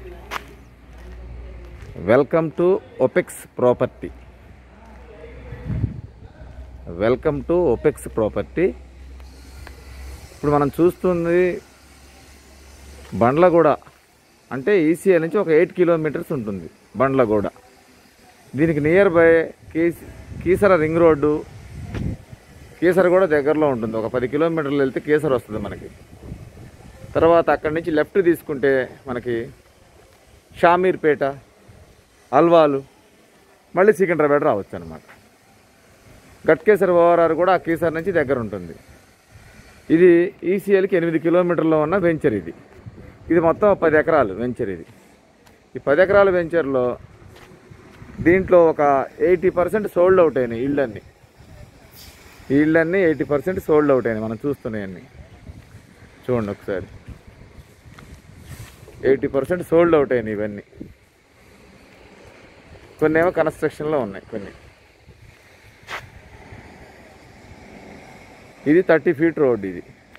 Welcome to Opex property welcome to Opex property ఇప్పుడు మనం చూస్తుంది బండ్లగూడ అంటే ఈసీఐ నుంచి ఒక ఎయిట్ కిలోమీటర్స్ ఉంటుంది బండ్లగూడ దీనికి నియర్ బై కీస్ కీసర రింగ్ రోడ్డు కీసర కూడా దగ్గరలో ఉంటుంది ఒక పది కిలోమీటర్లు వెళ్తే కీసర వస్తుంది మనకి తర్వాత అక్కడి నుంచి లెఫ్ట్ తీసుకుంటే మనకి షామీర్పేట అల్వాలు మళ్ళీ సికింద్రాబాద్ రావచ్చు అనమాట గట్కేసర్ ఓఆర్ఆర్ కూడా ఆ కీసర్ నుంచి దగ్గర ఉంటుంది ఇది ఈసీఎల్కి ఎనిమిది కిలోమీటర్లో ఉన్న వెంచర్ ఇది ఇది మొత్తం పది ఎకరాలు వెంచర్ ఇది ఈ పది ఎకరాల వెంచర్లో దీంట్లో ఒక ఎయిటీ పర్సెంట్ సోల్డ్ అవుట్ అయినాయి ఇళ్ళన్నీ ఈ ఇళ్ళన్నీ ఎయిటీ పర్సెంట్ సోల్డ్ అవుట్ అయినాయి మనం చూస్తున్నాయన్నీ చూడండి ఒకసారి ఎయిటీ పర్సెంట్ సోల్డ్ అవుట్ అయినాయి ఇవన్నీ కొన్ని ఏమో కన్స్ట్రక్షన్లో ఉన్నాయి కొన్ని ఇది థర్టీ ఫీట్ రోడ్ ఇది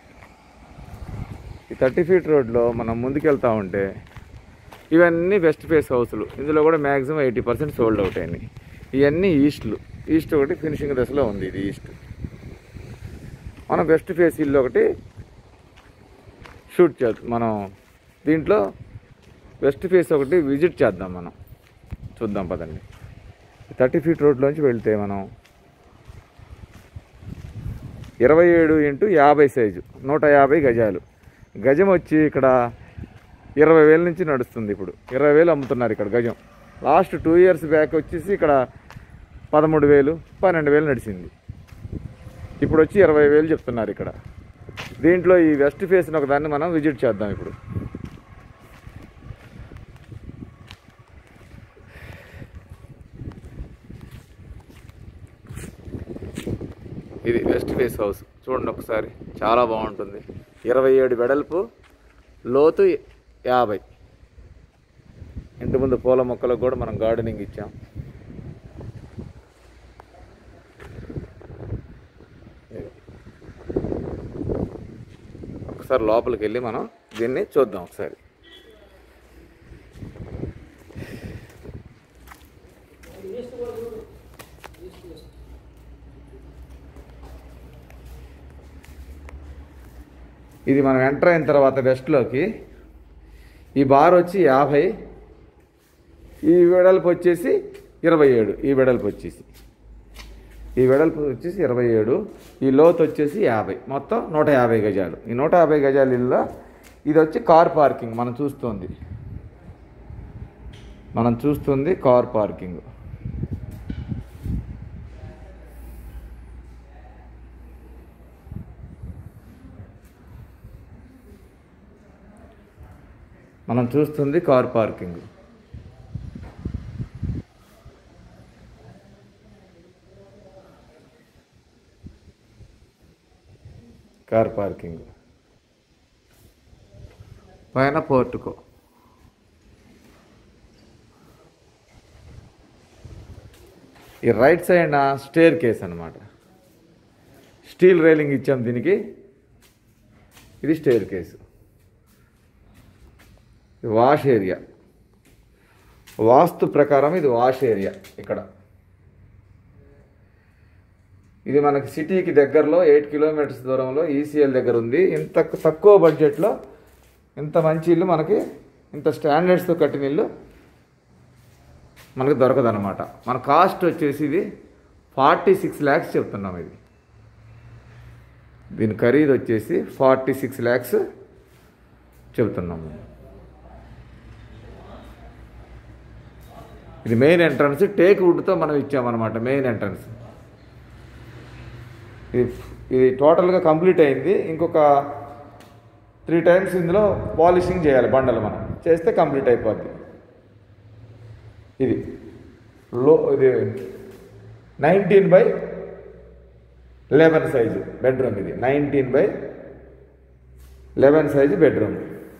ఈ థర్టీ ఫీట్ రోడ్లో మనం ముందుకెళ్తా ఉంటే ఇవన్నీ వెస్ట్ ఫేస్ హౌస్లు ఇందులో కూడా maximum eighty percent sold out అయినాయి ఇవన్నీ ఈస్ట్లు ఈస్ట్ ఒకటి ఫినిషింగ్ దశలో ఉంది ఇది ఈస్ట్ మనం వెస్ట్ ఫేస్ ఇల్లు ఒకటి షూట్ చేద్దాం మనం దీంట్లో వెస్ట్ ఫేస్ ఒకటి విజిట్ చేద్దాం మనం చూద్దాం పదండి థర్టీ ఫీట్ రోడ్లోంచి వెళ్తే మనం ఇరవై ఏడు ఇంటూ యాభై సైజు నూట యాభై గజాలు గజం వచ్చి ఇక్కడ ఇరవై వేల నుంచి నడుస్తుంది ఇప్పుడు ఇరవై వేలు అమ్ముతున్నారు ఇక్కడ గజం లాస్ట్ టూ ఇయర్స్ బ్యాక్ వచ్చేసి ఇక్కడ పదమూడు వేలు పన్నెండు వేలు నడిచింది ఇప్పుడు వచ్చి ఇరవై వేలు చెప్తున్నారు ఇక్కడ దీంట్లో ఈ వెస్ట్ ఫేస్ని ఒక దాన్ని మనం విజిట్ చేద్దాం ఇప్పుడు ఇది వెస్ట్ ఫేస్ హౌస్ చూడండి ఒకసారి చాలా బాగుంటుంది ఇరవై ఏడు వెడల్పు లోతు యాభై ఇంటి ముందు పూల మొక్కలకు కూడా మనం గార్డెనింగ్ ఇచ్చాం ఇది. ఒకసారి లోపలికి వెళ్ళి మనం దీన్ని చూద్దాం ఒకసారి ఇది మనం ఎంటర్ అయిన తర్వాత వెస్ట్లోకి ఈ బార్ వచ్చి యాభై ఈ వెడల్పు వచ్చేసి ఇరవై ఏడు ఈ వెడల్పు వచ్చేసి ఈ వెడల్పు వచ్చేసి ఇరవై ఏడు ఈ లోతు వచ్చేసి యాభై మొత్తం నూట యాభై గజాలు ఈ నూట యాభై గజాల ఇల్లు ఇది వచ్చి కార్ పార్కింగ్ మనం చూస్తుంది మనం చూస్తుంది కార్ పార్కింగ్ మనం చూస్తుంది కార్ పార్కింగ్ కార్ పార్కింగ్ పైన పోర్టుకో ఈ రైట్ సైడ్ స్టేర్ కేస్ అనమాట స్టీల్ రైలింగ్ ఇచ్చాం దీనికి ఇది స్టేర్ కేసు ఇది వాష్ ఏరియా వాస్తు ప్రకారం ఇది వాష్ ఏరియా ఇక్కడ ఇది మనకి సిటీకి దగ్గరలో ఎయిట్ కిలోమీటర్స్ దూరంలో ఈసీఎల్ దగ్గర ఉంది ఇంత తక్కువ బడ్జెట్లో ఇంత మంచి ఇల్లు మనకి ఇంత స్టాండర్డ్స్తో కట్టిన ఇల్లు మనకు దొరకదనమాట మన కాస్ట్ వచ్చేసి ఇది ఫార్టీ సిక్స్ ల్యాక్స్ చెప్తున్నాం ఇది దీని ఖరీదు వచ్చేసి ఫార్టీ సిక్స్ ల్యాక్స్ చెబుతున్నాము ఇది మెయిన్ ఎంట్రన్స్ టేక్ వుడ్తో మనం ఇచ్చామన్నమాట మెయిన్ ఎంట్రన్స్ ఇది ఇది టోటల్గా కంప్లీట్ అయింది ఇంకొక త్రీ టైమ్స్ ఇందులో పాలిషింగ్ చేయాలి బండలు మనం చేస్తే కంప్లీట్ అయిపోద్ది ఇది లో ఇది nineteen by eleven size bedroom ఇది nineteen by eleven size bedroom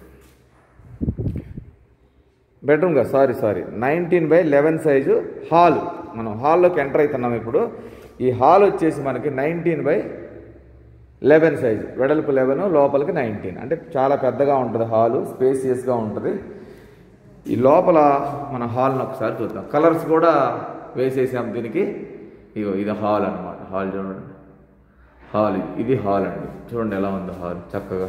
bedroom కాదు sorry sorry nineteen by eleven size hall మనం హాల్లోకి ఎంటర్ అవుతున్నాం ఇప్పుడు ఈ హాల్ వచ్చేసి మనకి నైన్టీన్ బై లెవెన్ సైజు వెడల్పు లెవెన్ లోపలికి నైన్టీన్ అంటే చాలా పెద్దగా ఉంటుంది హాలు స్పేసియస్గా ఉంటుంది ఈ లోపల మన హాల్ని ఒకసారి చూద్దాం కలర్స్ కూడా వేసేసాం దీనికి ఇగో ఇది హాల్ అన్నమాట హాల్ చూడండి హాల్ ఇది. ఇది హాల్ అండి చూడండి ఎలా ఉంది హాల్ చక్కగా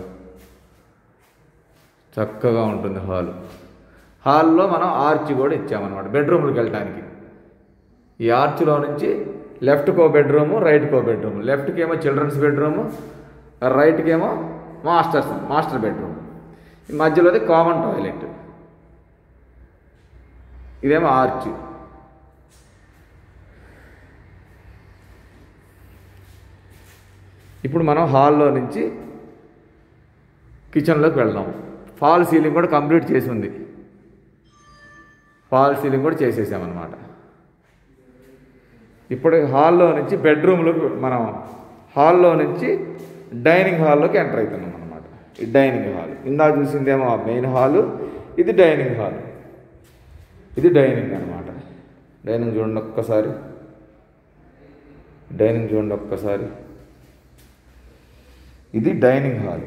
చక్కగా ఉంటుంది హాల్ హాల్లో మనం ఆర్చ్ కూడా ఇచ్చామన్నమాట బెడ్రూమ్కి వెళ్ళటానికి ఈ ఆర్చ్లో నుంచి లెఫ్ట్కో బెడ్రూము రైట్కో బెడ్రూమ్ లెఫ్ట్కి ఏమో చిల్డ్రన్స్ బెడ్రూము రైట్కి ఏమో మాస్టర్స్ మాస్టర్ బెడ్రూమ్ ఈ మధ్యలోది కామన్ టాయిలెట్ ఇదేమో ఆర్చ్ ఇప్పుడు మనం హాల్లో నుంచి కిచెన్లోకి వెళ్దాం ఫాల్ సీలింగ్ కూడా కంప్లీట్ చేసి ఉంది ఫాల్ సీలింగ్ కూడా చేసేసామన్నమాట ఇప్పుడు హాల్లో నుంచి బెడ్రూమ్లోకి మనం హాల్లో నుంచి డైనింగ్ హాల్లోకి ఎంటర్ అవుతున్నాం అనమాట ఈ డైనింగ్ హాల్ ఇందా చూసిందేమో మెయిన్ హాలు ఇది డైనింగ్ హాల్ ఇది డైనింగ్ అనమాట డైనింగ్ చూడండి ఒక్కసారి డైనింగ్ చూడండి ఒక్కసారి ఇది డైనింగ్ హాల్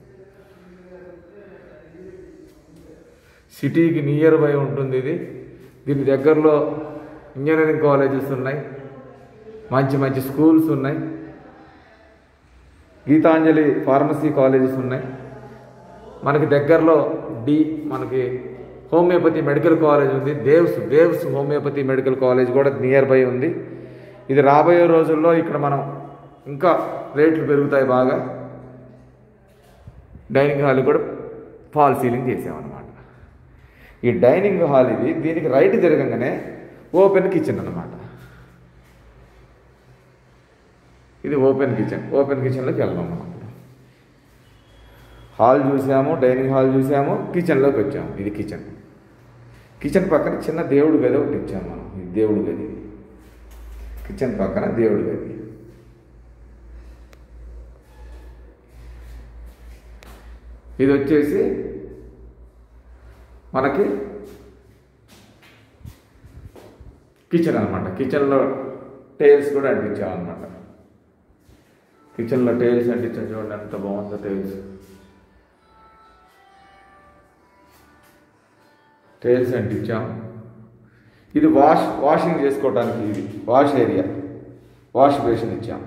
సిటీకి నియర్ బై ఉంటుంది ఇది దీని దగ్గరలో ఇంజనీరింగ్ కాలేజెస్ ఉన్నాయి మంచి మంచి స్కూల్స్ ఉన్నాయి గీతాంజలి ఫార్మసీ కాలేజెస్ ఉన్నాయి మనకి దగ్గరలో డి మనకి హోమియోపతి మెడికల్ కాలేజ్ ఉంది Devs Devs homeopathy medical college కూడా నియర్ బై ఉంది ఇది రాబోయే రోజుల్లో ఇక్కడ మనం ఇంకా రేట్లు పెరుగుతాయి బాగా డైనింగ్ హాల్ కూడా ఫాల్ సీలింగ్ చేసామన్నమాట ఈ డైనింగ్ హాల్ ఇది దీనికి రైట్ జరగంగానే ఓపెన్ కిచెన్ అన్నమాట ఇది ఓపెన్ కిచెన్ ఓపెన్ కిచెన్లోకి వెళ్దాం మనం హాల్ చూసాము డైనింగ్ హాల్ చూసాము కిచెన్లోకి వచ్చాము ఇది కిచెన్ కిచెన్ పక్కన చిన్న దేవుడు గది ఒకటి ఇచ్చాము మనం ఇది దేవుడు గది కిచెన్ పక్కన దేవుడు గది ఇది వచ్చేసి మనకి కిచెన్ అనమాట కిచెన్లో టైల్స్ కూడా అంటించామన్నమాట కిచెన్లో టైల్స్ అంటించాం చూడండి ఎంత బాగుందో టైల్స్ టైల్స్ అంటించాం ఇది వాష్ వాషింగ్ చేసుకోవడానికి ఇది వాష్ ఏరియా వాష్ బేసిన్ ఇచ్చాం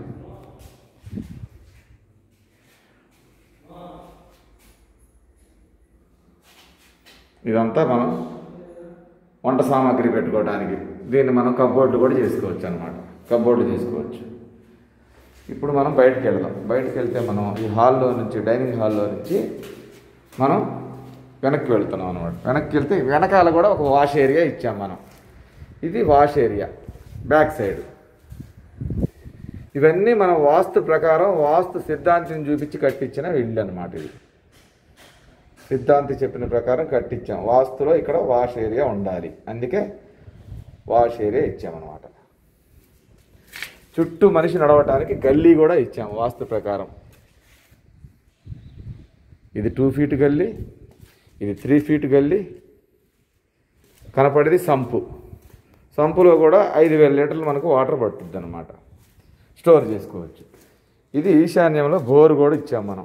ఇదంతా మనం వంట సామాగ్రి పెట్టుకోవడానికి దీన్ని మనం కబోర్డ్లు కూడా చేసుకోవచ్చు అనమాట కబోర్డు చేసుకోవచ్చు ఇప్పుడు మనం బయటకు వెళ్దాం బయటకు వెళ్తే మనం ఈ హాల్లో నుంచి డైనింగ్ హాల్లో నుంచి మనం వెనక్కి వెళ్తున్నాం అనమాట వెనక్కి వెళ్తే వెనకాల కూడా ఒక వాష్ ఏరియా ఇచ్చాం మనం ఇది వాష్ ఏరియా బ్యాక్ సైడ్ ఇవన్నీ మనం వాస్తు ప్రకారం వాస్తు సిద్ధాంతిని చూపించి కట్టించిన ఇల్లు అనమాట ఇది సిద్ధాంతి చెప్పిన ప్రకారం కట్టించాం వాస్తులో ఇక్కడ వాష్ ఏరియా ఉండాలి అందుకే వాష్ ఏరియా ఇచ్చామన్నమాట చుట్టూ మనిషి నడవటానికి గల్లీ కూడా ఇచ్చాం వాస్తు ప్రకారం ఇది టూ ఫీట్ గల్లీ ఇది త్రీ ఫీట్ గల్లీ కనపడేది సంపు సంపులో కూడా ఐదు వేల లీటర్లు మనకు వాటర్ పట్టుద్ది అనమాట స్టోర్ చేసుకోవచ్చు ఇది ఈశాన్యంలో బోరు కూడా ఇచ్చాం మనం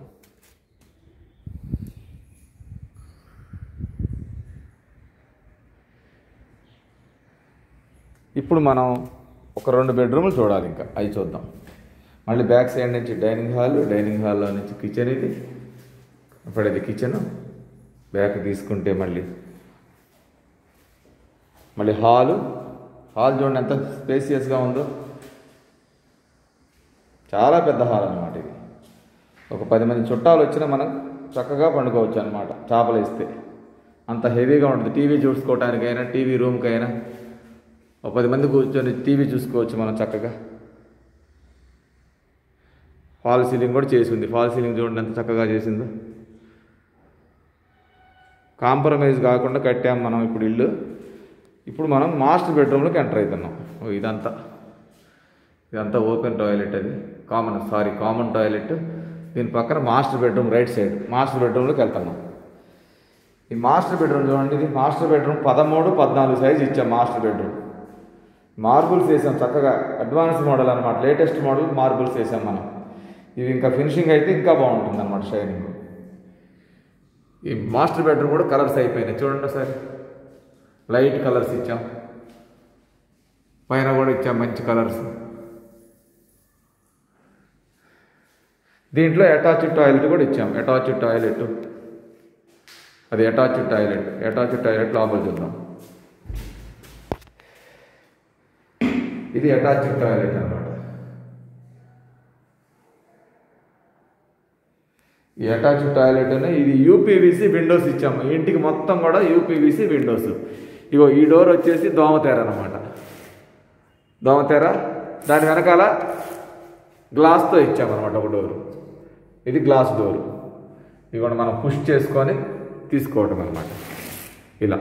ఇప్పుడు మనం ఒక రెండు బెడ్రూమ్లు చూడాలి ఇంకా అవి చూద్దాం మళ్ళీ బ్యాక్ సైడ్ నుంచి డైనింగ్ హాల్ డైనింగ్ హాల్లో నుంచి కిచెన్ ఇది ఇప్పుడు ఇది కిచెన్ బ్యాక్ తీసుకుంటే మళ్ళీ మళ్ళీ హాలు హాల్ చూడండి ఎంత స్పేసియస్గా ఉందో చాలా పెద్ద హాల్ అనమాట ఇది ఒక పది మంది చుట్టాలు వచ్చినా మనం చక్కగా పండుకోవచ్చు అనమాట చేపలు వేస్తే అంత హెవీగా ఉంటుంది టీవీ చూసుకోవటానికైనా టీవీ రూమ్కైనా ఒక పది మంది కూర్చొని టీవీ చూసుకోవచ్చు మనం చక్కగా ఫాల్ సీలింగ్ కూడా చేసి ఉంది ఫాల్ సీలింగ్ చూడండి ఎంత చక్కగా చేసిందో కాంప్రమైజ్ కాకుండా కట్టాం మనం ఇప్పుడు ఇల్లు ఇప్పుడు మనం మాస్టర్ బెడ్రూమ్లోకి ఎంటర్ అవుతున్నాం ఓ ఇదంతా ఇదంతా ఓపెన్ టాయిలెట్ అది కామన్ సారీ కామన్ టాయిలెట్ దీని పక్కన master bedroom right side master బెడ్రూమ్లోకి వెళ్తున్నాం ఈ మాస్టర్ బెడ్రూమ్ చూడండి ఇది మాస్టర్ బెడ్రూమ్ పదమూడు పద్నాలుగు సైజ్ ఇచ్చాం మాస్టర్ బెడ్రూమ్ మార్బుల్స్ వేసాం చక్కగా అడ్వాన్స్ మోడల్ అనమాట లేటెస్ట్ మోడల్ మార్బుల్స్ వేసాం మనం ఇవి ఇంకా ఫినిషింగ్ అయితే ఇంకా బాగుంటుంది అనమాట షైనింగ్ ఈ మాస్టర్ బెడ్రూమ్ కూడా కలర్స్ అయిపోయినాయి చూడండి ఒకసారి లైట్ కలర్స్ ఇచ్చాం పైన కూడా ఇచ్చాం మంచి కలర్స్ దీంట్లో అటాచ్డ్ టాయిలెట్ కూడా ఇచ్చాం అటాచ్డ్ టాయిలెట్ అది అటాచ్డ్ టాయిలెట్ అటాచ్డ్ టాయిలెట్ లోపల చూద్దాం ఇది అటాచ్డ్ టాయిలెట్ అన్నమాట ఈ అటాచ్డ్ టాయిలెట్ అనే ఇది యూపీవీసీ విండోస్ ఇచ్చాము ఇంటికి మొత్తం కూడా యూపీవీసీ విండోస్ ఇగో ఈ డోర్ వచ్చేసి దోమతెర అనమాట దోమతెర దాని వెనకాల గ్లాస్తో ఇచ్చామన్నమాట ఒక డోరు ఇది గ్లాస్ డోరు ఇది కూడా మనం పుష్ చేసుకొని తీసుకోవటం అనమాట ఇలా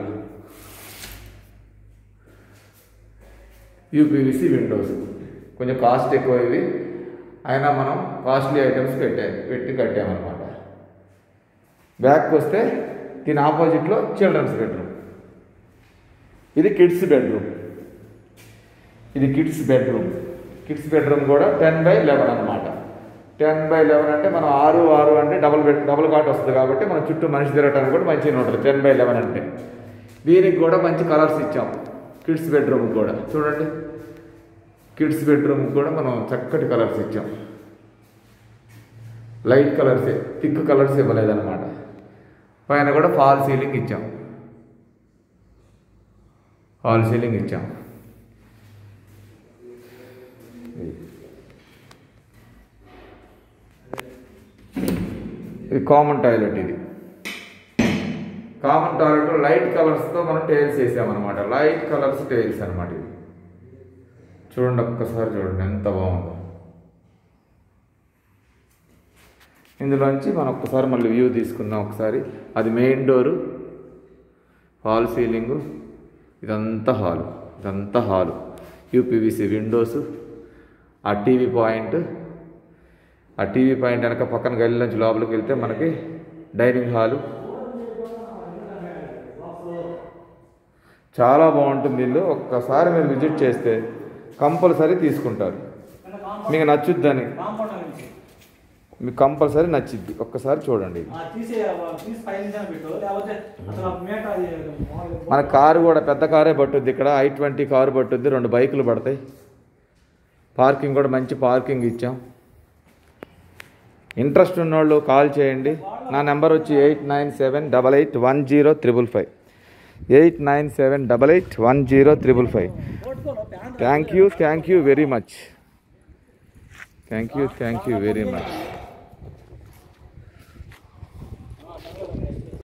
యూపీవీసీ విండోస్ కొంచెం కాస్ట్ ఎక్కువ ఇవి అయినా మనం కాస్ట్లీ ఐటమ్స్ పెట్టా పెట్టి కట్టామన్నమాట బ్యాక్కి వస్తే దీని ఆపోజిట్లో చిల్డ్రన్స్ బెడ్రూమ్ ఇది కిడ్స్ బెడ్రూమ్ ఇది కిడ్స్ బెడ్రూమ్ కిడ్స్ బెడ్రూమ్ కూడా టెన్ బై లెవెన్ అనమాట టెన్ బై లెవెన్ అంటే మనం ఆరు ఆరు అంటే డబుల్ బెడ్ డబుల్ కాట్ వస్తుంది కాబట్టి మన చుట్టూ మనిషి తిరగటానికి కూడా మంచిగా ఉంటుంది టెన్ బై లెవెన్ అంటే దీనికి కూడా మంచి కలర్స్ ఇచ్చాం కిడ్స్ బెడ్రూమ్ కూడా చూడండి కిడ్స్ బెడ్రూమ్ కూడా మనం చక్కటి కలర్స్ ఇచ్చాం లైట్ కలర్సే థిక్ కలర్స్ ఇవ్వలేదన్నమాట పైన కూడా ఫాల్ సీలింగ్ ఇచ్చాం ఫాల్ సీలింగ్ ఇచ్చాం ఇది కామన్ టాయిలెట్ ఇది కామన్ టాయిలెట్ లైట్ కలర్స్తో మనం టైల్స్ వేసామన్నమాట లైట్ కలర్స్ టైల్స్ అనమాట ఇది చూడండి ఒక్కసారి చూడండి ఎంత బాగుందో ఇందులోంచి మనం ఒక్కసారి మళ్ళీ వ్యూ తీసుకుందాం ఒకసారి అది మెయిన్ డోరు హాల్ సీలింగు ఇదంతా హాలు ఇదంతా హాలు యూపీవీసీ విండోస్ ఆ టీవీ పాయింట్ ఆ టీవీ పాయింట్ వెనక పక్కన గల్లి నుంచి లోపలికి వెళ్తే మనకి డైనింగ్ హాలు చాలా బాగుంటుంది ఇల్లు ఒక్కసారి మీరు విజిట్ చేస్తే కంపల్సరీ తీసుకుంటారు మీకు నచ్చుద్దని కాంపౌండ్ నుంచి మీకు కంపల్సరీ నచ్చిద్ది ఒక్కసారి చూడండి ఇది ఆ తీసే తీసి పైన పెట్టు లేకపోతే అసలు ఆ మేట అది మామూలుగా మన కారు కూడా పెద్ద కారే పట్టుద్ది ఇక్కడ ఐ ట్వంటీ కారు పట్టుద్ది రెండు బైకులు పడతాయి పార్కింగ్ కూడా మంచి పార్కింగ్ ఇచ్చాం ఇంట్రెస్ట్ ఉన్నోళ్ళు కాల్ చేయండి నా నెంబర్ వచ్చి eight nine seven double eight one zero triple five eight nine seven double eight one zero triple five కొట్టుకోను, ప్యాంట్ thank you thank you very much thank you thank you very much